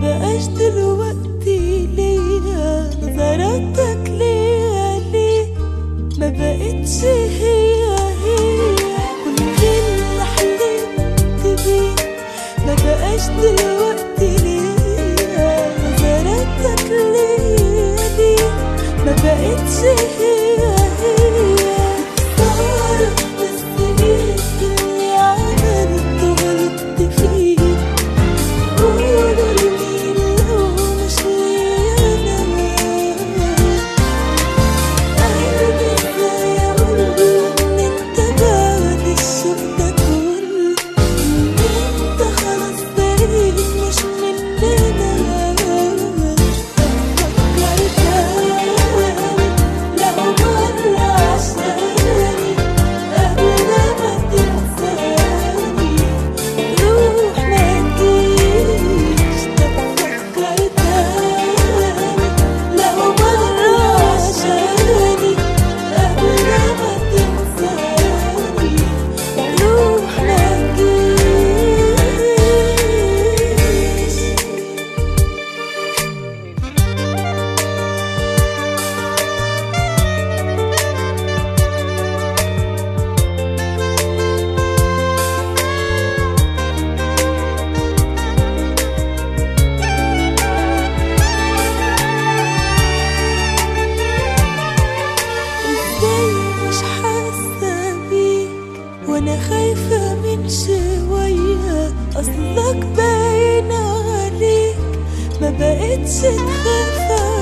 بقاش دلوقتي ليا نظراتك ليا ليه ما بقتش هي هي كل اللي حلمت بيه ما بقاش دلوقتي ليا نظراتك ليا ليه ما بقتش هي هي استغرب بس ايه اللي عملته غلطت فيه قولوا لمين لو مش ليا انا قلبي ازاي اقوله ان انت بعد الشوق ده كله ان انت خلاص بقيت مش مننا فكر تاني لو مرة عشاني قبل ما تنساني روح ما تجيش تفكر تاني لو مرة عشاني قبل ما تنساني روح ما تجيش ازاي مش حاسة بيك وانا خايفة من شوية اصلك باين عليك ما بقتش تخاف